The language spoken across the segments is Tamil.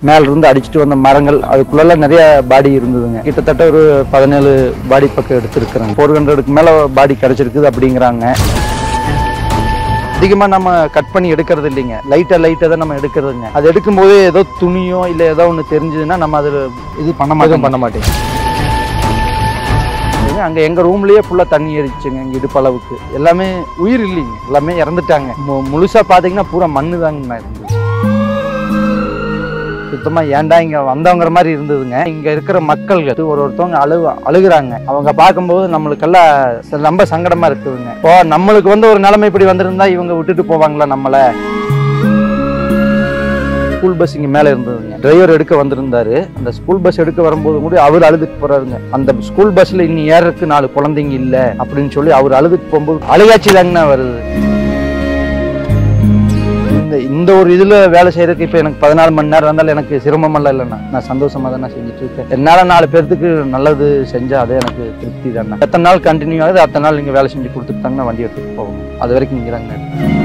மேல இருந்து அடிச்சுட்டு வந்த மரங்கள் அதுக்குள்ள நிறைய பாடி இருந்ததுங்க கிட்டத்தட்ட ஒரு பதினேழு பாடி பக்கம் எடுத்திருக்கிறாங்க ஃபோர் ஹண்ட்ரடுக்கு மேல பாடி கிடைச்சிருக்குது அப்படிங்கிறாங்க அதிகமாக நம்ம கட் பண்ணி எடுக்கிறது இல்லைங்க லைட்டாக லைட்டாக தான் நம்ம எடுக்கிறதுங்க அது எடுக்கும்போது ஏதோ துணியோ இல்லை ஏதோ ஒன்று தெரிஞ்சதுன்னா நம்ம அது இது பண்ண எதுவும் மாட்டோம் பண்ண மாட்டேங்க அங்கே எங்கள் ரூம்லேயே ஃபுல்லாக தண்ணி எரிச்சுங்க இங்கே இடுப்பளவுக்கு எல்லாமே உயிர் இல்லைங்க எல்லாமே இறந்துட்டாங்க மு முழுசாக பார்த்தீங்கன்னா பூரா மண்ணு தாங்க இருந்தது சுத்தமாக ஏன்டா இங்கே வந்தவங்கிற மாதிரி இருந்ததுங்க இங்கே இருக்கிற மக்கள்கள் ஒரு ஒருத்தவங்க அழு அழுகுறாங்க அவங்க பார்க்கும்போது நம்மளுக்கெல்லாம் ச- ரொம்ப சங்கடமாக இருக்குதுங்க இப்போ நம்மளுக்கு வந்து ஒரு நிலைமை இப்படி வந்திருந்தா இவங்க விட்டுட்டு போவாங்களா நம்மளை ஸ்கூல் பஸ் இங்கே மேலே இருந்ததுங்க டிரைவர் எடுக்க வந்திருந்தாரு அந்த ஸ்கூல் பஸ் எடுக்க வரும்போது கூட அவர் அழுதுட்டு போறாருங்க அந்த ஸ்கூல் பஸ்ல இன்னி ஏறதுக்கு நாலு குழந்தைங்க இல்ல அப்படின்னு சொல்லி அவர் அழுதுட்டு போகும்போது அழுகாட்சி தாங்கண்ணா வருது இந்த இந்த ஒரு இதுல வேலை செய்யறதுக்கு இப்போ எனக்கு பதினாலு மணி நேரம் இருந்தாலும் எனக்கு சிரமமெல்லாம் இல்லைண்ணா நான் சந்தோஷமா தான் செஞ்சுட்டு இருக்கேன் என்னால நாலு பேர்த்துக்கு நல்லது செஞ்சா அதே எனக்கு திருப்தி தானே எத்தனை நாள் கண்டினியூ ஆகுது அத்தனை நாள் நீங்க வேலை செஞ்சு கொடுத்துட்டாங்கன்னா வண்டி எடுத்துட்டு போகணும் அது வரைக்கும் இங்கே தாங்க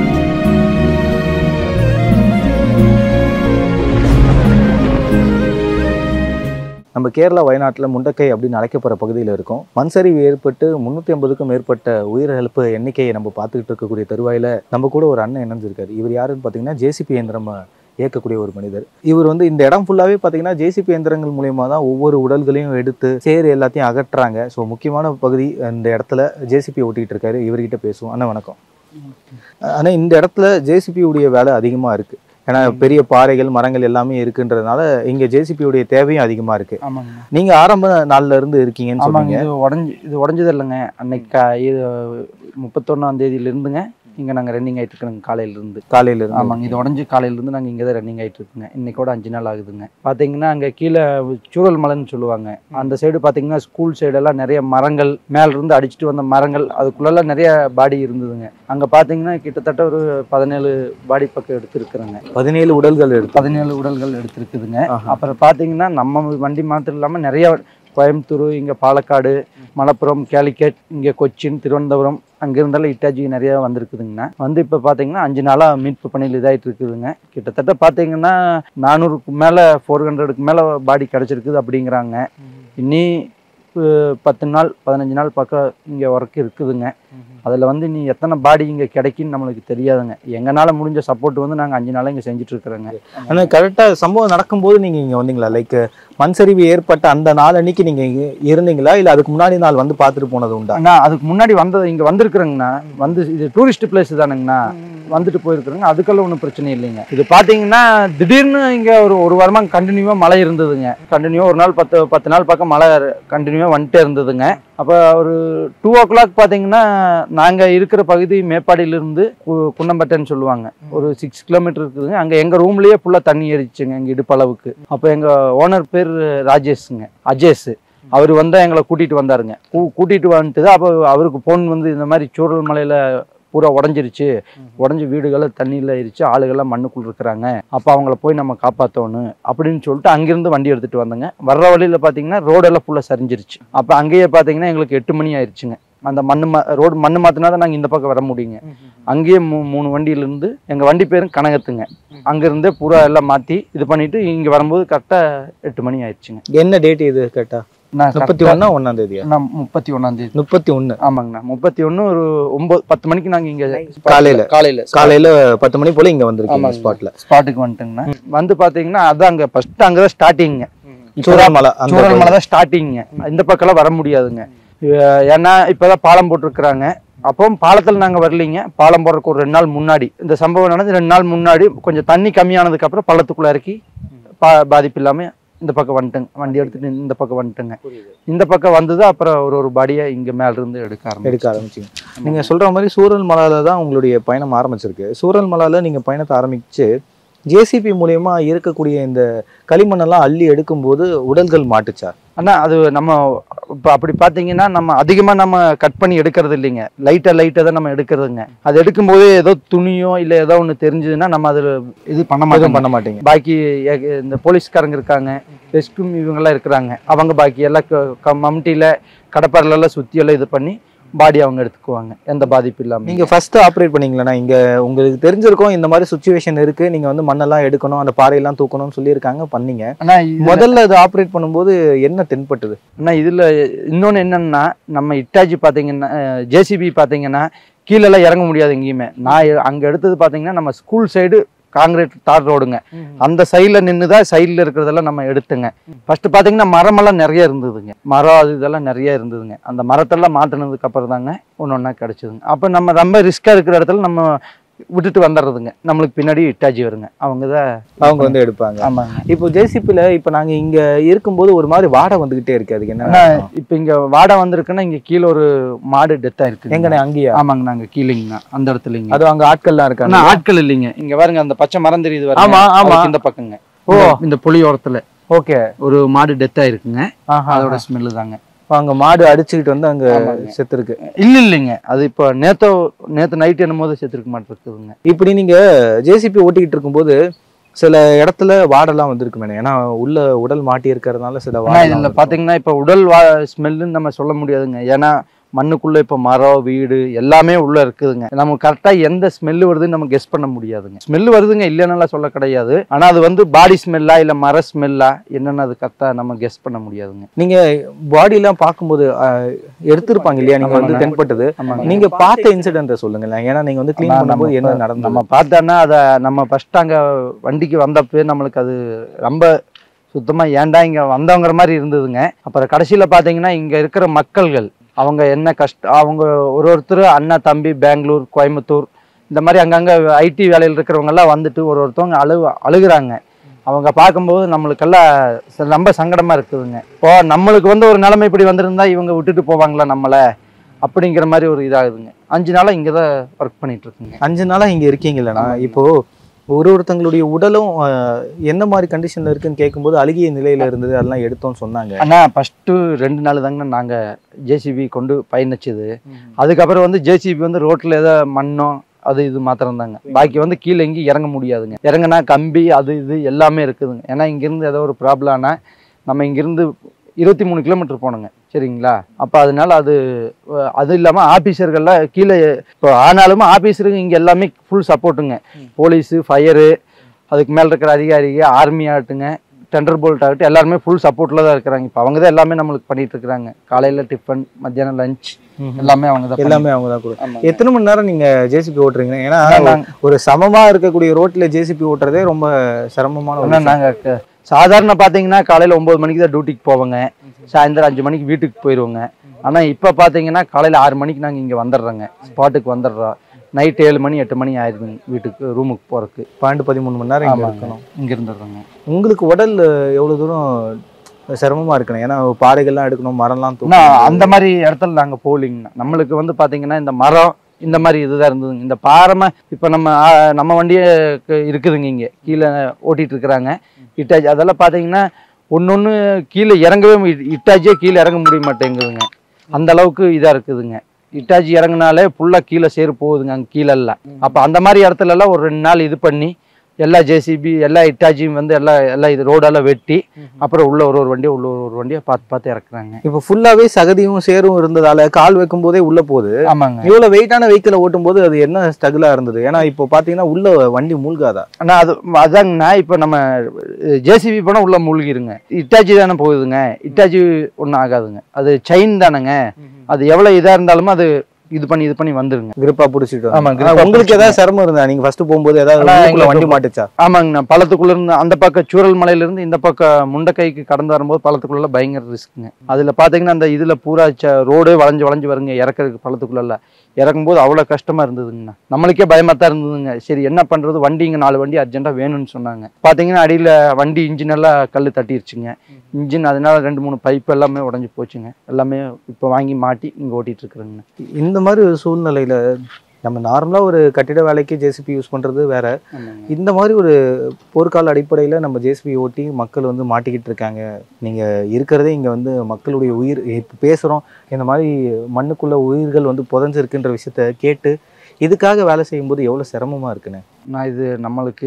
நம்ம கேரளா வயநாட்டில் முண்டக்கை அப்படின்னு அழைக்கப்படுற பகுதியில் இருக்கோம் மண் சரிவு ஏற்பட்டு முந்நூற்றி ஐம்பதுக்கும் மேற்பட்ட உயிரிழப்பு எண்ணிக்கையை நம்ம பார்த்துக்கிட்டு இருக்கக்கூடிய தருவாயில் நம்ம கூட ஒரு அண்ணன் இணைஞ்சிருக்காரு இவர் யாருன்னு பார்த்தீங்கன்னா ஜேசிபி இயந்திரம் இயக்கக்கூடிய ஒரு மனிதர் இவர் வந்து இந்த இடம் ஃபுல்லாகவே பார்த்தீங்கன்னா ஜேசிபி இயந்திரங்கள் மூலியமா தான் ஒவ்வொரு உடல்களையும் எடுத்து சேறு எல்லாத்தையும் அகற்றுறாங்க ஸோ முக்கியமான பகுதி இந்த இடத்துல ஜேசிபி ஓட்டிகிட்டு இருக்காரு இவர்கிட்ட பேசுவோம் அண்ணா வணக்கம் ஆனால் இந்த இடத்துல ஜேசிபி உடைய வேலை அதிகமாக இருக்குது ஏன்னா பெரிய பாறைகள் மரங்கள் எல்லாமே இருக்குன்றதுனால இங்க ஜேசிபி உடைய தேவையும் அதிகமா இருக்கு ஆமாங்க நீங்க ஆரம்ப நாள்ல இருந்து இருக்கீங்கன்னு ஆமாங்க சொன்னீங்க இது உடஞ்சி இது உடஞ்சது இல்லைங்க அன்னைக்கு கா- இது முப்பத்தொன்னாம் தேதியில இருந்துங்க இங்க நாங்க ரன்னிங் ஆயிட்டு இருக்கிறோங்க காலையில இருந்து காலையில இருந்து ஆமாங்க இது உடஞ்சி காலையில இருந்து நாங்க இங்க தான் ரன்னிங் ஆயிட்டு இருக்குங்க இன்னைக்கோட அஞ்சு நாள் ஆகுதுங்க பாத்தீங்கன்னா அங்க கீழே சூழல் மலைன்னு சொல்லுவாங்க அந்த சைடு பாத்தீங்கன்னா ஸ்கூல் சைடெல்லாம் நிறைய மரங்கள் மேல இருந்து அடிச்சுட்டு வந்த மரங்கள் அதுக்குள்ள நிறைய பாடி இருந்ததுங்க அங்க பாத்தீங்கன்னா கிட்டத்தட்ட ஒரு பதினேழு பாடி பக்கம் எடுத்திருக்கிறேங்க பதினேழு உடல்கள் எடுத்து பதினேழு உடல்கள் எடுத்திருக்குதுங்க ஆஹா. அப்புறம் பார்த்தீங்கன்னா நம்ம வண்டி மாத்திரம் இல்லாமல் நிறைய கோயம்புத்தூர் இங்கே பாலக்காடு மலப்புரம் கேலிக்கட் இங்கே கொச்சின் திருவனந்தபுரம் அங்கே இருந்தாலும் இட்டாச்சி நிறைய வந்திருக்குதுங்கண்ணா வந்து இப்போ பார்த்தீங்கன்னா அஞ்சு நாளாக மீட்பு பணியில் இதாகிட்டு இருக்குதுங்க கிட்டத்தட்ட பார்த்தீங்கன்னா நானூறுக்கு மேலே ஃபோர் ஹண்ட்ரடுக்கு மேலே பாடி கிடச்சிருக்குது அப்படிங்கிறாங்க இன்னி அஹ், பத்து நாள் பதினஞ்சு நாள் பக்கம் இங்கே ஒர்க் இருக்குதுங்க அதில் வந்து நீ எத்தனை பாடி இங்கே கிடைக்குன்னு நம்மளுக்கு தெரியாதுங்க எங்களால் முடிஞ்ச சப்போர்ட் வந்து நாங்கள் அஞ்சு நாளாக இங்கே செஞ்சுட்டு இருக்கிறோங்க ஆனா கரெக்டா சம்பவம் நடக்கும்போது நீங்க இங்க வந்தீங்களா லைக் மண் சரிவு ஏற்பட்ட அந்த நாள் அன்னைக்கு நீங்க இங்க இருந்தீங்களா இல்ல அதுக்கு முன்னாடி நாள் வந்து பார்த்துட்டு போனது உண்டா அண்ணா அதுக்கு முன்னாடி வந்தது இங்க வந்திருக்கிறேங்கண்ணா வந்து இது டூரிஸ்ட் பிளேஸ் தானுங்கண்ணா வந்துட்டு போயிருக்கிறேங்க அதுக்கெல்லாம் ஒன்றும் பிரச்சனை இல்லைங்க இது பார்த்தீங்கன்னா திடீர்னு இங்கே ஒரு ஒரு வாரமாக கண்டினியூவாக மழை இருந்ததுங்க கண்டினியூவாக ஒரு நாள் பத்து பத்து நாள் பக்கம் மழை கண்டினியூவாக வந்துட்டே இருந்ததுங்க அப்போ ஒரு டூ ஓ கிளாக் பார்த்தீங்கன்னா நாங்கள் இருக்கிற பகுதி மேப்பாடியிலிருந்து கு- குன்னம்பட்டைன்னு சொல்லுவாங்க ஒரு சிக்ஸ் கிலோமீட்டர் இருக்குதுங்க அங்கே எங்கள் ரூம்லேயே ஃபுல்லாக தண்ணி எரிச்சுங்க எங்கள் இடுப்பளவுக்கு அப்போ எங்கள் ஓனர் பேர் ராஜேஷுங்க அஜேஷ் அவர் வந்தா எங்களை கூட்டிட்டு வந்தாருங்க கூ- கூட்டிட்டு வந்துட்டு அப்போ அவருக்கு ஃபோன் வந்து இந்த மாதிரி சூரல் மலையில பூரா உடஞ்சிருச்சு உடஞ்சி வீடுகளை தண்ணியில் ஆயிடுச்சு ஆளுகள்லாம் மண்ணுக்குள் இருக்கிறாங்க அப்போ அவங்கள போய் நம்ம காப்பாற்றணும் அப்படின்னு சொல்லிட்டு அங்கிருந்து வண்டி எடுத்துட்டு வந்தோங்க வர்ற வழியில் பார்த்தீங்கன்னா ரோடெல்லாம் ஃபுல்லாக சரிஞ்சிருச்சு அப்போ அங்கேயே பார்த்தீங்கன்னா எங்களுக்கு எட்டு மணி ஆயிடுச்சுங்க அந்த மண்ணு மா ரோடு மண்ணு மாற்றினா தான் நாங்கள் இந்த பக்கம் வர முடியுங்க அங்கேயே மூ மூணு வண்டியிலேருந்து எங்கள் வண்டி பேரும் கனகத்துங்க அங்கேருந்தே பூரா எல்லாம் மாற்றி இது பண்ணிட்டு இங்கே வரும்போது கரெக்டாக எட்டு மணி ஆயிடுச்சுங்க என்ன டேட் இது கேட்டா நான் முப்பத்தி ஒண்ணா ஒன்னாம் தேதியா நான் முப்பத்தி ஒன்றாம் தேதி முப்பத்தி ஒண்ணு ஆமாங்கண்ணா முப்பத்தி ஒன்று ஒரு ஒம்பது பத்து மணிக்கு நாங்கள் இங்கே காலையில. காலையில் காலையில பத்து மணி போல இங்க வந்திருக்கீங்க ஆமாங்க. ஸ்பாட்ல ஸ்பாட்டுக்கு வந்துட்டுங்கண்ணா வந்து பார்த்தீங்கன்னா அதான் அங்கே ஃபர்ஸ்ட் அங்கே தான் ஸ்டார்டிங்க சூறாமலை மலை அந்த சூரல் மலை தான் ஸ்டார்டிங்க இந்த பக்கம்லாம் வர முடியாதுங்க அஹ் ஏன்னா இப்போதான் பாலம் போட்டிருக்கிறாங்க அப்போ பாலத்தில் நாங்கள் வரலைங்க பாலம் போடுறதுக்கு ஒரு ரெண்டு நாள் முன்னாடி இந்த சம்பவம் நடந்து ரெண்டு நாள் முன்னாடி கொஞ்சம் தண்ணி கம்மியானதுக்கு அப்புறம் பள்ளத்துக்குள்ள இறக்கி பா பாதிப்பு இல்லாமல் இந்த பக்கம் வந்துட்டுங்க வண்டி எடுத்துட்டு இந்த பக்கம் வந்துட்டுங்க இந்த பக்கம் வந்தது அப்புறம் ஒரு ஒரு பாடியை இங்கே மேல இருந்து எடுக்க ஆரம்பிச்சு எடுக்க ஆரம்பிச்சிங்க நீங்க சொல்ற மாதிரி சூரல் மலால தான் உங்களுடைய பயணம் ஆரம்பிச்சிருக்கு சூரல் மலால நீங்க பயணத்தை ஆரம்பிச்சு ஜேசிபி மூலியமா இருக்கக்கூடிய இந்த களிமண்ணெல்லாம் அள்ளி எடுக்கும்போது உடல்கள் மாட்டுச்சா அண்ணா அது நம்ம இப்போ அப்படி பார்த்தீங்கன்னா நம்ம அதிகமாக நம்ம கட் பண்ணி எடுக்கிறது இல்லைங்க லைட்டாக லைட்டாக தான் நம்ம எடுக்கிறதுங்க அது எடுக்கும்போது ஏதோ துணியோ இல்லை ஏதோ ஒன்று தெரிஞ்சதுன்னா நம்ம அதில் இது பண்ண எதுவும் மாட்டோம் பண்ண மாட்டீங்க பாக்கி எ- இந்த போலீஸ்காரங்க இருக்காங்க ரெஸ்கும் இவங்கெல்லாம் இருக்கிறாங்க அவங்க பாக்கி எல்லாம் மம்டியில் கடப்பாரிலெல்லாம் சுற்றி எல்லாம் இது பண்ணி பாடி அவங்க எடுத்துக்குவாங்க எந்த பாதிப்பு இல்லாம நீங்க ஃபர்ஸ்ட் ஆப்ரேட் பண்ணீங்களா இங்க உங்களுக்கு தெரிஞ்சிருக்கும் இந்த மாதிரி சுச்சுவேஷன் இருக்கு நீங்க வந்து மண்ணெல்லாம் எடுக்கணும் அந்த பாறையெல்லாம் தூக்கணும்னு சொல்லியிருக்காங்க பண்ணீங்க ஆனா இதுல- முதல்ல இது ஆப்ரேட் பண்ணும்போது என்ன தென்பட்டது ஆனா இதுல இன்னொன்னு என்னன்னா நம்ம இட்டாச்சி பாத்தீங்கன்னா ஜேசிபி பாத்தீங்கன்னா கீழே எல்லாம் இறங்க முடியாது எங்கேயுமே நான் எ- அங்க எடுத்தது பாத்தீங்கன்னா நம்ம ஸ்கூல் சைடு காங்கிரீட் தார் ரோடுங்க அந்த சைடில் நின்று தான் சைடில் இருக்கிறதெல்லாம் நம்ம எடுத்துங்க ஃபர்ஸ்ட் பார்த்தீங்கன்னா மரமெல்லாம் நிறைய இருந்ததுங்க மரம் அது இதெல்லாம் நிறைய இருந்ததுங்க அந்த மரத்தெல்லாம் மாற்றினதுக்கு அப்புறம் தாங்க ஒன்று ஒன்றா கிடச்சிதுங்க அப்போ நம்ம ரொம்ப ரிஸ்க்காக இருக்கிற இடத்துல நம்ம விட்டுட்டு வந்துடுறதுங்க நம்மளுக்கு பின்னாடி இட்டாச்சி வருங்க அவங்க தான் அவங்க வந்து எடுப்பாங்க ஆமாங்க இப்போ ஜேசிபில இப்போ நாங்க இங்க இருக்கும்போது ஒரு மாதிரி வாடை வந்துகிட்டே இருக்கு அதுக்கு என்ன ஆனா இப்போ இங்கே வாடை வந்திருக்குன்னா இங்கே கீழே ஒரு மாடு டெத்தாக இருக்கு எங்கண்ணே அங்கேயா ஆமாங்க நாங்கள் கீழேங்கண்ணா அந்த இடத்துலங்க அது அங்க ஆட்கள்லாம் இருக்காங்க ஆனா ஆட்கள் இல்லைங்க இங்க பாருங்க அந்த பச்சை மரம் தெரியுது பாருங்க. ஆமா, ஆமா. அதுக்கு இந்த பக்கங்க ஓ. இந்த- இந்த புளியோரத்துல ஓகே ஒரு மாடு டெத் ஆயிருக்குங்க ஆஹா அதோட ஸ்மெல்லு தாங்க அங்க மாடு அடிச்சுக்கிட்டு வந்து அங்க ஆமாங்க. செத்து இருக்கு இல்ல இல்லைங்க அது இப்போ நேத்தோ நேத்து நைட் என்னும் போது செத்துருக்க மாட்டிருக்குதுங்க இப்படி நீங்க ஜேசிபி ஓட்டிக்கிட்டு இருக்கும்போது சில இடத்துல வாடெல்லாம் வந்திருக்கு ஏன்னா உள்ள உடல் மாட்டி இருக்கிறதுனால சில ஆனா வாடை இதுல பாத்தீங்கன்னா இப்ப உடல் வா ஸ்மெல்லுன்னு நம்ம சொல்ல முடியாதுங்க ஏன்னா மண்ணுக்குள்ள இப்ப மரம் வீடு எல்லாமே உள்ள இருக்குதுங்க நம்ம கரெக்டா எந்த ஸ்மெல்லு வருதுன்னு நம்ம கெஸ் பண்ண முடியாதுங்க ஸ்மெல் வருதுங்க இல்லைன்னாலாம் சொல்ல கிடையாது ஆனா அது வந்து பாடி ஸ்மெல்லா இல்ல மர ஸ்மெல்லா என்னன்னு அது கரெக்டா நம்ம கெஸ் பண்ண முடியாதுங்க நீங்க பாடி எல்லாம் பார்க்கும்போது அஹ், எடுத்திருப்பாங்க இல்லையா நீங்க வந்து ஆமாங்க. தென்பட்டது ஆமாங்க நீங்க பார்த்த இன்சிடென்ட் சொல்லுங்களேன் ஏன்னா நீங்க வந்து க்ளீன் ஆமா, பண்ணும்போது நம்ம என்ன இப்ப- நடந்தது நம்ம பார்த்தோன்னா அதை நம்ம ஃபர்ஸ்ட் அங்கே வண்டிக்கு வந்தப்பவே நம்மளுக்கு அது ரொம்ப சுத்தமாக ஏன்டா இங்கே வந்தவங்கிற மாதிரி இருந்ததுங்க அப்புறம் கடைசியில் பார்த்தீங்கன்னா இங்கே இருக்கிற மக்கள்கள் அவங்க என்ன கஷ்ட அவங்க ஒரு ஒருத்தர் அண்ணா தம்பி பெங்களூர் கோயம்புத்தூர் இந்த மாதிரி அங்கங்கே ஐடி வேலையில் இருக்கிறவங்கெல்லாம் வந்துட்டு ஒரு ஒருத்தவங்க அழு அழுகுறாங்க அவங்க பார்க்கும்போது நம்மளுக்கெல்லாம் ச- ரொம்ப சங்கடமாக இருக்குதுங்க இப்போ நம்மளுக்கு வந்து ஒரு நிலைமை இப்படி வந்திருந்தா இவங்க விட்டுட்டு போவாங்களா நம்மளை அப்படிங்கிற மாதிரி ஒரு இதாகுதுங்க அஞ்சு நாளாக இங்கே தான் ஒர்க் பண்ணிட்டு இருக்குங்க அஞ்சு நாளா இங்க இருக்கீங்களா ஆமாங்க. இப்போ ஒரு ஒருத்தங்களுடைய உடலும் அஹ், என்ன மாதிரி கண்டிஷன்ல இருக்குன்னு கேட்கும்போது அழுகிய நிலையில இருந்தது அதெல்லாம் எடுத்தோம்னு சொன்னாங்க அண்ணா ஃபஸ்ட்டு ரெண்டு நாள் தாங்க நாங்கள் ஜேசிபி கொண்டு பயணிச்சது அதுக்கப்புறம் வந்து ஜேசிபி வந்து ரோட்டில் ஏதோ மண்ணோ அது இது மாத்திரம் தாங்க பாக்கி வந்து கீழே எங்கேயும் இறங்க முடியாதுங்க இறங்குனா கம்பி அது இது எல்லாமே இருக்குதுங்க ஏன்னா இங்கேருந்து ஏதோ ஒரு ப்ராப்ளம் ஆனால் நம்ம இங்கேருந்து இருபத்தி மூணு கிலோமீட்டர் போகணுங்க சரிங்களா அப்போ அதனால அது அஹ், அது இல்லாமல் ஆஃபீஸர்கள்லாம் கீழே இப்போ ஆனாலும் ஆஃபீஸருக்கு இங்கே எல்லாமே ஃபுல் சப்போர்ட்டுங்க போலீஸு ஃபயரு அதுக்கு மேலே இருக்கிற அதிகாரிங்க ஆர்மி ஆகட்டுங்க டெண்டர் போல்ட் ஆகட்டும் எல்லாருமே ஃபுல் சப்போர்ட்டில் தான் இருக்கிறாங்க இப்போ அவங்க தான் எல்லாமே நம்மளுக்கு பண்ணிட்டு இருக்கிறாங்க காலையில் டிஃபன் மத்தியானம் லஞ்ச் எல்லாமே அவங்க தான் எல்லாமே அவங்க தான் கூட ஆமாங்க. எத்தனை மணி நேரம் நீங்க ஜேசிபி ஓட்டுறீங்க ஏன்னா நாங்க- ஒரு சமமா இருக்கக்கூடிய ரோட்ல ஜேசிபி ஓட்டுறதே ரொம்ப சிரமமான ஒரு ஆனா நாங்க க- சாதாரண பாத்தீங்கன்னா காலையில ஒன்பது மணிக்கு தான் டியூட்டிக்கு போவோங்க சாயந்தரம் அஞ்சு மணிக்கு வீட்டுக்கு போயிடுவோங்க ஆனா இப்ப பாத்தீங்கன்னா காலையில ஆறு மணிக்கு நாங்க இங்க வந்துடுறோங்க ஸ்பாட்டுக்கு வந்துடுறோம் நைட் ஏழு மணி எட்டு மணி ஆயிடுதுங்க வீட்டுக்கு ரூமுக்கு போறதுக்கு பன்னெண்டு பதிமூணு மணி நேரம் இங்க ஆமாங்க. இருக்கணும் இங்க இருந்துடுறோங்க உங்களுக்கு உடல் எவ்வளவு தூரம் சிரமமா இருக்கணும் ஏன்னா பாறைகள்லாம் எடுக்கணும் மரம்லாம் ஆனா தூக்கணும் அந்த மாதிரி இடத்துல நாங்க போகலிங்கண்ணா நம்மளுக்கு வந்து பாத்தீங்கன்னா இந்த மரம் இந்த மாதிரி இதுதான் இருந்ததுங்க இந்த பாரம இப்ப நம்ம ஆ, நம்ம வண்டியே கு- இருக்குதுங்க இங்க கீழே ஓட்டிட்டு இருக்கிறாங்க இட்டாச்சி அதெல்லாம் பாத்தீங்கன்னா ஒன்னொன்னு கீழே இறங்கவே மு- இட்டாச்சியே கீழே இறங்க முடிய மாட்டேங்குதுங்க அந்த அளவுக்கு இதா இருக்குதுங்க இட்டாச்சி இறங்குனாலே ஃபுல்லா கீழே சேரு போகுதுங்க அங்க கீழே எல்லாம் அப்ப அந்த மாதிரி இடத்துல எல்லாம் ஒரு ரெண்டு நாள் இது பண்ணி எல்லா ஜேசிபி எல்லா இட்டாச்சியும் வந்து எல்லா எல்லா இது ரோடெல்லாம் வெட்டி அப்புறம் உள்ள ஒரு ஒரு வண்டியை உள்ள ஒரு ஒரு வண்டியை பார்த்து பார்த்து இறக்குறாங்க இப்போ ஃபுல்லாவே சகதியும் சேரும் இருந்ததால கால் வைக்கும் போதே உள்ள போகுது ஆமாங்க இவ்வளவு வெயிட்டான வெஹிக்கிளை ஓட்டும் போது அது என்ன ஸ்ட்ரகிளா இருந்தது ஏன்னா இப்போ பாத்தீங்கன்னா உள்ள வண்டி மூழ்காதா ஆனா அது அதாங்கண்ணா இப்போ நம்ம ஜேசிபி போனால் உள்ள மூழ்கிருங்க இட்டாச்சி தானே போகுதுங்க இட்டாச்சி ஒன்றும் ஆகாதுங்க அது செயின் தானேங்க அது எவ்வளோ இதாக இருந்தாலும் அது இது பண்ணி இது பண்ணி வந்துருங்க கிரிப்பா புடிச்சிட்டு ஆமா, வந்து. grip ஆ ஆனா, உங்களுக்கு புடிச்சிட்டு. ஏதாவது சிரமம் இருந்தா நீங்க ஃபர்ஸ்ட் போகும்போது ஏதாவது ஆனா, உள்ளுக்குள்ள எங்களுக்கு வண்டி மாட்டுச்சா ஆமாங்கண்ணா பள்ளத்துக்குள்ள இருந்து அந்த பக்கம் சூரல் மலையில இருந்து இந்த பக்கம் முண்டக்கைக்கு கடந்து வரும்போது பள்ளத்துக்குள்ள பயங்கர ரிஸ்க்குங்க அதுல பாத்தீங்கன்னா அந்த இதுல பூரா ரோடு வளைஞ்சு வளைஞ்சு வருங்க இறக்குறதுக்கு பள்ளத்துக்குள்ள இறக்கும்போது அவ்வளோ கஷ்டமா இருந்ததுங்கண்ணா நம்மளுக்கே பயமா தான் இருந்ததுங்க சரி என்ன பண்றது வண்டி இங்க நாலு வண்டி அர்ஜென்ட்டா வேணும்னு சொன்னாங்க பாத்தீங்கன்னா அடியில வண்டி இன்ஜின் எல்லாம் கல் தட்டிருச்சுங்க இன்ஜின் அதனால ரெண்டு மூணு பைப் எல்லாமே உடஞ்சி போச்சுங்க எல்லாமே இப்போ வாங்கி மாட்டி இங்க ஓட்டிட்டு இருக்கிறேங்க இந்த மாதிரி ஒரு சூழ்நிலையில நம்ம நார்மலா ஒரு கட்டிட வேலைக்கு ஜேசிபி யூஸ் பண்றது வேற இந்த மாதிரி ஒரு போர்க்கால அடிப்படையில நம்ம ஜேசிபி ஓட்டி மக்கள் வந்து மாட்டிக்கிட்டு இருக்காங்க நீங்க இருக்கிறதே இங்க வந்து மக்களுடைய உயிர் இப்போ பேசுறோம் இந்த மாதிரி மண்ணுக்குள்ள உயிர்கள் வந்து புதைஞ்சிருக்குன்ற விஷயத்த கேட்டு இதுக்காக வேலை செய்யும்போது எவ்வளவு சிரமமா இருக்குன்னு நான் இது நம்மளுக்கு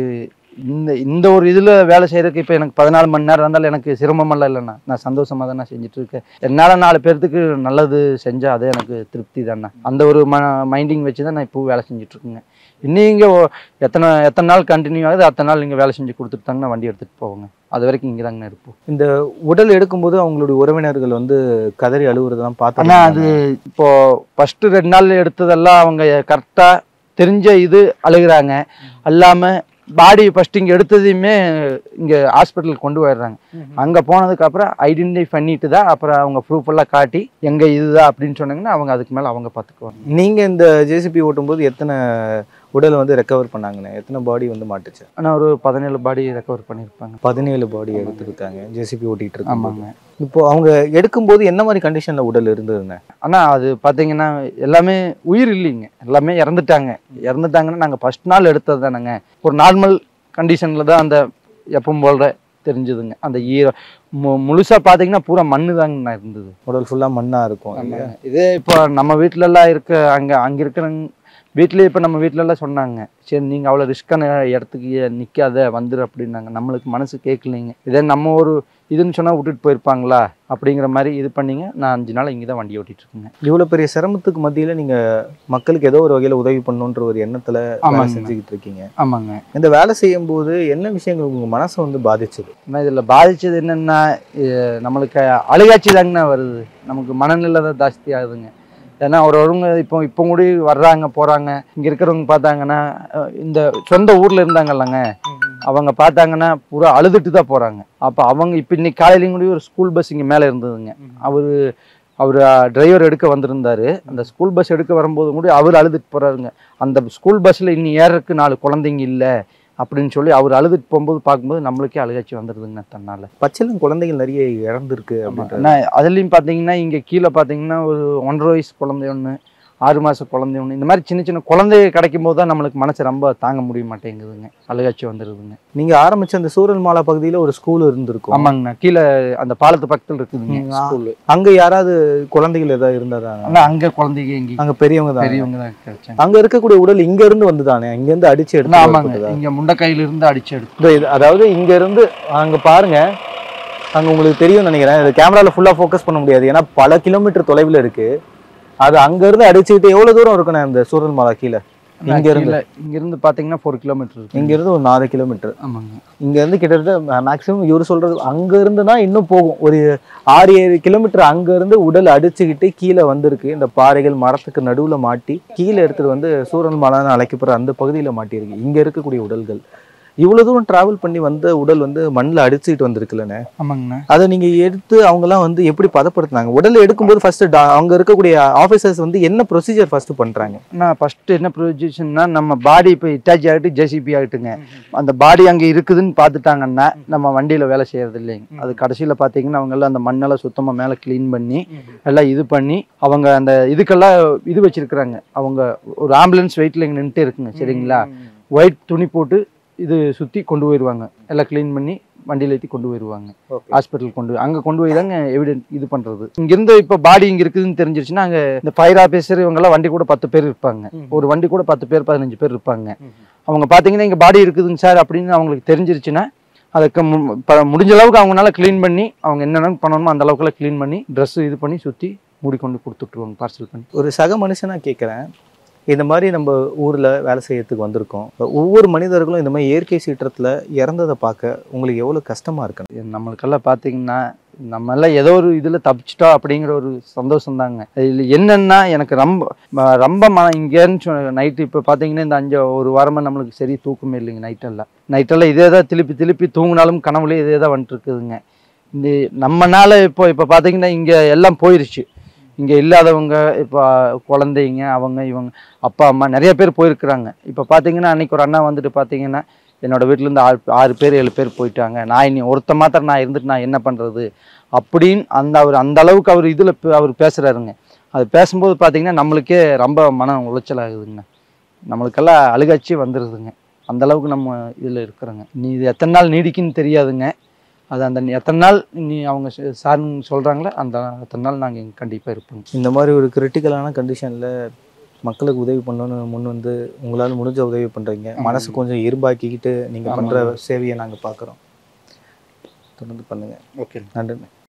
இந்த இந்த ஒரு இதில் வேலை செய்யறதுக்கு இப்போ எனக்கு பதினாலு மணி நேரம் இருந்தாலும் எனக்கு சிரமமெல்லாம் இல்லைண்ணா நான் சந்தோஷமாக தான் நான் செஞ்சுட்டு இருக்கேன் என்னால் நாலு பேர்த்துக்கு நல்லது செஞ்சால் அது எனக்கு திருப்தி தானே அந்த ஒரு ம மைண்டிங் வச்சு தான் நான் இப்போ வேலை செஞ்சுட்டு இருக்கேங்க இன்னும் இங்கே எத்தனை எத்தனை நாள் கண்டினியூ ஆகுது அத்தனை நாள் நீங்கள் வேலை செஞ்சு கொடுத்துட்டாங்கன்னா வண்டி எடுத்துகிட்டு போவோங்க அது வரைக்கும் இங்கே தாங்கண்ணா இருப்போம் உடல் எடுக்கும்போது அவங்களுடைய உறவினர்கள் வந்து கதறி அழுகுறதெல்லாம் ஆனால் பார்த்தா அது இப்போ ஃபஸ்ட்டு ரெண்டு நாள் எடுத்ததெல்லாம் அவங்க கரெக்டாக தெரிஞ்ச இது அழுகுறாங்க அல்லாமல் பாடி ஃபஸ்ட்டு இங்கே எடுத்ததையுமே இங்கே ஹாஸ்பிட்டலுக்கு கொண்டு போயிடுறாங்க அங்கே போனதுக்கப்புறம் ஐடென்டிஃபை பண்ணிட்டு தான் அப்புறம் அவங்க ப்ரூஃப் எல்லாம் காட்டி எங்கே இதுதான் அப்படின்னு சொன்னாங்கன்னா அவங்க அதுக்கு மேலே அவங்க பார்த்துக்குவாங்க நீங்க இந்த ஜேசிபி ஓட்டும்போது எத்தனை உடல் வந்து ரெக்கவர் பண்ணாங்கண்ணே எத்தனை பாடி வந்து மாட்டுச்சு ஆனால் ஒரு பதினேழு பாடி ரெக்கவர் பண்ணியிருப்பாங்க பதினேழு பாடி எடுத்துருக்காங்க ஜேசிபி ஓட்டிட்டு இருக்காங்க ஆமாங்க இப்போ அவங்க எடுக்கும்போது என்ன மாதிரி கண்டிஷன்ல உடல் இருந்ததுண்ணே ஆனால் அது பார்த்தீங்கன்னா எல்லாமே உயிர் இல்லைங்க எல்லாமே இறந்துட்டாங்க இறந்துட்டாங்கன்னா நாங்கள் ஃபஸ்ட் நாள் எடுத்தது தானேங்க ஒரு நார்மல் கண்டிஷனில் தான் அந்த எப்பவும் போல தெரிஞ்சுதுங்க அந்த ஈர மு முழுசாக பார்த்தீங்கன்னா பூரா மண்ணு தாங்கண்ணா இருந்தது உடல் ஃபுல்லா மண்ணா இருக்கும் இல்லையா? இதே இப்போ நம்ம வீட்டிலலாம் இருக்க அங்கே அங்கே இருக்கிறவங்க வீட்லயே இப்போ நம்ம வீட்டிலலாம் சொன்னாங்க சரி நீங்கள் அவ்வளோ ரிஸ்க்கான இடத்துக்கு நிற்காத வந்துரு அப்படின்னாங்க நம்மளுக்கு மனசு கேட்கலைங்க இதே நம்ம ஒரு இதுன்னு சொன்னால் விட்டுட்டு போயிருப்பாங்களா அப்படிங்கிற மாதிரி இது பண்ணீங்க நான் அஞ்சு நாள் இங்கே தான் வண்டி ஓட்டிட்டு இருக்கேங்க இவ்வளவு பெரிய சிரமத்துக்கு மத்தியில நீங்க மக்களுக்கு ஏதோ ஒரு வகையில உதவி பண்ணணுன்ற ஒரு எண்ணத்துல வேலை ஆமாங்க. செஞ்சுக்கிட்டு இருக்கீங்க ஆமாங்க இந்த வேலை செய்யும் போது என்ன விஷயங்கள் உங்க மனசை வந்து பாதிச்சது ஆனால் இதில் பாதிச்சது என்னென்னா நம்மளுக்கு அழுகாட்சி தாங்கண்ணா வருது நமக்கு மனநிலை தான் ஜாஸ்தி ஆகுதுங்க ஏன்னா ஒருவங்க இப்போ இப்போ கூட வர்றாங்க போகிறாங்க இங்கே இருக்கிறவங்க பார்த்தாங்கன்னா அஹ், இந்த சொந்த ஊரில் இருந்தாங்கல்லங்க அவங்க பார்த்தாங்கன்னா பூரா அழுதுட்டு தான் போகிறாங்க அப்போ அவங்க இப்போ இன்னைக்கு காலையிலையும் கூட ஒரு ஸ்கூல் பஸ் இங்கே மேலே இருந்ததுங்க அவர் அவர் டிரைவர் எடுக்க வந்திருந்தாரு அந்த ஸ்கூல் பஸ் எடுக்க வரும்போது கூட அவர் அழுதுட்டு போறாருங்க அந்த ஸ்கூல் பஸ்ஸில் இன்னி ஏறக்கு நாலு குழந்தைங்க இல்லை அப்படின்னு சொல்லி அவர் அழுதுட்டு போகும்போது பார்க்கும்போது நம்மளுக்கே அழுகாச்சி வந்துடுதுங்க தன்னால பச்சிலம் குழந்தைகள் நிறைய இறந்துருக்கு அப்படின்றது ஆனா அதுலேயும் பார்த்தீங்கன்னா இங்கே கீழே பார்த்தீங்கன்னா ஒரு ஒன்றரை வயசு குழந்தை ஒன்று ஆறு மாத குழந்தை ஒன்று இந்த மாதிரி சின்ன சின்ன குழந்தை கிடைக்கும் போது தான் நம்மளுக்கு மனசு ரொம்ப தாங்க முடிய மாட்டேங்குதுங்க அழுகாச்சி வந்துடுதுங்க நீங்க ஆரம்பிச்ச அந்த சூரல் மாலா பகுதியில ஒரு ஸ்கூல் இருந்திருக்கும் ஆமாங்கண்ணா கீழே அந்த பாலத்து பக்கத்தில் இருக்குதுங்க ம், ஆ. ஸ்கூலு அங்க யாராவது குழந்தைகள் ஏதாவது இருந்ததா ஆனால் அங்கே குழந்தைங்க எங்கே அங்க பெரியவங்க தான் பெரியவங்க தான் கிடைச்சாங்க அங்க இருக்கக்கூடிய உடல் இங்க இருந்து வந்துதானே இங்க இருந்து அடிச்சு எடுத்து ஆமாங்க வரப்பட்டதா? இங்கே முண்டக்கையில இருந்து அடிச்சு எடுத்து இந்த இது- அதாவது இங்க இருந்து அங்க பாருங்க அங்க உங்களுக்கு தெரியும் நினைக்கிறேன் இது கேமரால ஃபுல்லா ஃபோக்கஸ் பண்ண முடியாது ஏன்னா பல கிலோமீட்டர் தொலைவில் இருக்கு அது அங்க இருந்து அடிச்சுக்கிட்டு எவ்வளவு தூரம் இருக்குண்ணே அந்த சூரல் மாலா கீழே இங்க இருந்து கீழே இங்க இருந்து பாத்தீங்கன்னா ஃபோர் கிலோமீட்டர் இருக்கு இங்க இருந்து ஒரு நாலு கிலோமீட்டர் ஆமாங்க இங்க இருந்து கிட்டத்தட்ட மேக்ஸிமம் இவரு சொல்றது அங்க இருந்துனா இன்னும் போகும் ஒரு ஆறு ஏழு கிலோமீட்டர் அங்க இருந்து உடல் அடிச்சுக்கிட்டு கீழே வந்திருக்கு இந்த பாறைகள் மரத்துக்கு நடுவுல மாட்டி கீழே எடுத்துட்டு வந்து சூரன் மலைன்னு அழைக்கப்படுற அந்த பகுதியில மாட்டியிருக்கு இங்க இருக்கக்கூடிய உடல்கள் இவ்வளவு தூரம் டிராவல் பண்ணி வந்த உடல் வந்து மண்ணில் அடிச்சுக்கிட்டு வந்திருக்குல்லண்ணே ஆமாங்கண்ணா அதை நீங்க எடுத்து அவங்கலாம் வந்து எப்படி பதப்படுத்துனாங்க உடல் எடுக்கும்போது ஃபர்ஸ்ட் அங்க இருக்கக்கூடிய ஆபீசர்ஸ் வந்து என்ன ப்ரொசீஜர் ஃபர்ஸ்ட் பண்றாங்க நான் ஃபர்ஸ்ட் என்ன ப்ரொஜெக்ஷன்னா நம்ம பாடி இப்போ இட்டாச்சி ஆகிட்டு ஜேசிபி ஆகிட்டுங்க அந்த பாடி அங்கே இருக்குதுன்னு பார்த்துட்டாங்கன்னா நம்ம வண்டியில் வேலை செய்யறது இல்லைங்க அது கடைசியில் பார்த்தீங்கன்னா அவங்க எல்லாம் அந்த மண்ணெல்லாம் சுத்தமாக மேலே க்ளீன் பண்ணி எல்லாம் இது பண்ணி அவங்க அந்த இதுக்கெல்லாம் இது வச்சிருக்கிறாங்க அவங்க ஒரு ஆம்புலன்ஸ் வெயிட்டில் இங்கே நின்றுட்டே இருக்குங்க சரிங்களா ஒயிட் துணி போட்டு இது சுற்றி கொண்டு போயிடுவாங்க எல்லாம் க்ளீன் பண்ணி வண்டியில் ஏற்றி கொண்டு போயிடுவாங்க ஹாஸ்பிட்டல் கொண்டு போய் அங்கே கொண்டு போய் தாங்க எவிடென்ட் இது பண்ணுறது இங்கேருந்து இப்போ பாடி இங்கே இருக்குதுன்னு தெரிஞ்சிருச்சுன்னா அங்கே இந்த ஃபயர் ஆஃபீஸர் இவங்கெல்லாம் வண்டி கூட பத்து பேர் இருப்பாங்க ஒரு வண்டி கூட பத்து பேர் பதினஞ்சு பேர் இருப்பாங்க அவங்க பார்த்தீங்கன்னா இங்கே பாடி இருக்குதுங்க சார் அப்படின்னு அவங்களுக்கு தெரிஞ்சிருச்சுன்னா அதுக்கு மு- ப- முடிஞ்ச அளவுக்கு அவங்களால க்ளீன் பண்ணி அவங்க என்னென்ன பண்ணணுமோ அந்த அளவுக்குலாம் க்ளீன் பண்ணி ட்ரெஸ் இது பண்ணி சுற்றி மூடி கொண்டு கொடுத்துட்ருவாங்க பார்சல் பண்ணி ஒரு சக மனுஷனா கேட்குறேன் இந்த மாதிரி நம்ம ஊர்ல வேலை செய்யறதுக்கு வந்திருக்கோம் ஒவ்வொரு மனிதர்களும் இந்த மாதிரி இயற்கை சீற்றத்துல இறந்ததை பார்க்க உங்களுக்கு எவ்வளவு கஷ்டமா இருக்கு இது நம்மளுக்கெல்லாம் பார்த்தீங்கன்னா நம்ம எல்லாம் ஏதோ ஒரு இதில் தப்பிச்சிட்டோம் அப்படிங்கிற ஒரு சந்தோஷம் தாங்க இதில் என்னன்னா எனக்கு ரொம்ப ம- ரொம்ப ம இங்கேன்னு நைட்டு இப்போ பார்த்தீங்கன்னா இந்த அஞ்சு ஒரு வாரமாக நம்மளுக்கு சரி தூக்கமே இல்லைங்க நைட்டெல்லாம் நைட்டெல்லாம் இதே தான் திருப்பி திருப்பி தூங்கினாலும் கனவுலேயே இதே தான் வந்துட்டு இருக்குதுங்க இந்த நம்மனால இப்போ இப்போ பார்த்தீங்கன்னா இங்கே எல்லாம் போயிருச்சு இங்கே இல்லாதவங்க இப்போ குழந்தைங்க அவங்க இவங்க அப்பா அம்மா நிறைய பேர் போயிருக்கிறாங்க இப்போ பார்த்தீங்கன்னா அன்னைக்கு ஒரு அண்ணா வந்துட்டு பார்த்தீங்கன்னா என்னோட வீட்டிலேருந்து ஆறு ஆறு பேர் ஏழு பேர் போயிட்டாங்க நான் இனி ஒருத்த மாத்திரம் நான் இருந்துட்டு நான் என்ன பண்ணுறது அப்படின்னு அந்த அவர் அந்த அளவுக்கு அவர் இதில் அவர் பேசுகிறாருங்க அது பேசும்போது பார்த்தீங்கன்னா நம்மளுக்கே ரொம்ப மன உளைச்சல் ஆகுதுங்க நம்மளுக்கெல்லாம் அழுகாச்சி வந்துடுதுங்க அந்த அளவுக்கு நம்ம இதில் இருக்கிறோங்க நீ இது எத்தனை நாள் நீடிக்குன்னு தெரியாதுங்க அது அந்த எத்தனை நாள் நீ அவங்க சார்னு சொல்கிறாங்களோ அந்த அத்தனை நாள் நாங்கள் கண்டிப்பாக இருப்போங்க இந்த மாதிரி ஒரு கிரிட்டிக்கலான கண்டிஷன்ல மக்களுக்கு உதவி பண்ணணும்னு முன் வந்து உங்களால் முடிஞ்ச உதவி பண்றீங்க ஆமாம். மனசு கொஞ்சம் இரும்பாக்கிக்கிட்டு நீங்க ஆமாம். பண்ற சேவையை நாங்க பார்க்குறோம் தொடர்ந்து பண்ணுங்க ஓகே நன்றி